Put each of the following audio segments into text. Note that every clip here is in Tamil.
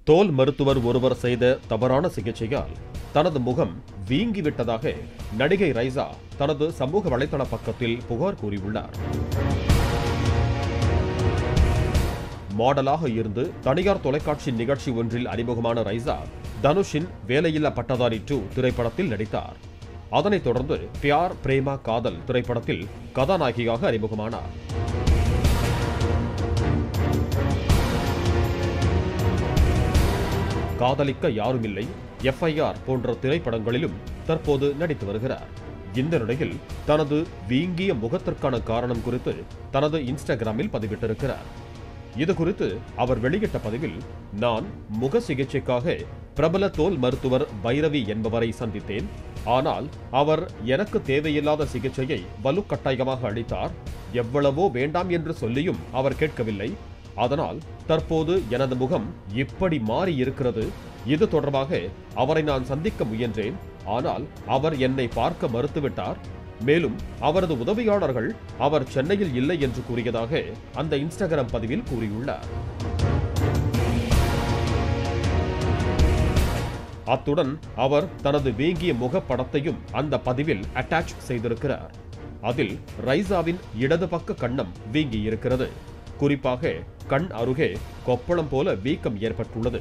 தோல் மருத்துவர் ஒருவர் செய்த தவறான சிகிச்சையால் தனது முகம் வீங்கிவிட்டதாக நடிகை ரைசா தனது சமூக வலைதள பக்கத்தில் புகார் கூறியுள்ளார் மாடலாக இருந்து தனியார் தொலைக்காட்சி நிகழ்ச்சி ஒன்றில் அறிமுகமான ரைசா தனுஷின் வேலையில்லா பட்டதாரி டூ திரைப்படத்தில் நடித்தார் அதனைத் தொடர்ந்து பியார் பிரேமா காதல் திரைப்படத்தில் கதாநாயகியாக அறிமுகமானார் காதலிக்க யாருமில்லை எஃப்ஐஆர் போன்ற திரைப்படங்களிலும் தற்போது நடித்து வருகிறார் இந்த நிலையில் தனது வீங்கிய முகத்திற்கான காரணம் குறித்து தனது இன்ஸ்டாகிராமில் பதிவிட்டிருக்கிறார் இது குறித்து அவர் வெளியிட்ட பதிவில் நான் முக சிகிச்சைக்காக பிரபல தோல் மருத்துவர் பைரவி என்பவரை சந்தித்தேன் ஆனால் அவர் எனக்கு தேவையில்லாத சிகிச்சையை வலுக்கட்டாயமாக அளித்தார் எவ்வளவோ வேண்டாம் என்று சொல்லியும் அவர் கேட்கவில்லை அதனால் தற்போது எனது முகம் இப்படி மாறி இருக்கிறது இது தொடர்பாக அவரை நான் சந்திக்க முயன்றேன் ஆனால் அவர் என்னை பார்க்க மறுத்துவிட்டார் மேலும் அவரது உதவியாளர்கள் அவர் சென்னையில் இல்லை என்று கூறியதாக அந்த இன்ஸ்டாகிராம் பதிவில் கூறியுள்ளார் அத்துடன் அவர் தனது வீங்கிய முகப்படத்தையும் அந்த பதிவில் அட்டாச் செய்திருக்கிறார் அதில் ரைசாவின் இடது பக்க கன்னம் வீங்கி இருக்கிறது குறிப்பாக கண் அருகே கொப்பளம் போல வீக்கம் ஏற்பட்டுள்ளது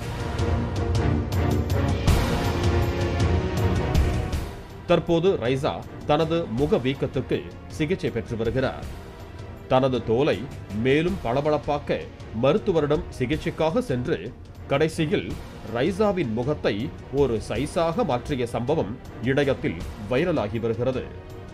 தற்போது ரைசா தனது முக வீக்கத்துக்கு சிகிச்சை பெற்று வருகிறார் தனது தோலை மேலும் பளபளப்பாக்க மருத்துவரிடம் சிகிச்சைக்காக சென்று கடைசியில் ரைசாவின் முகத்தை ஒரு சைஸாக மாற்றிய சம்பவம் இணையத்தில் வைரலாகி வருகிறது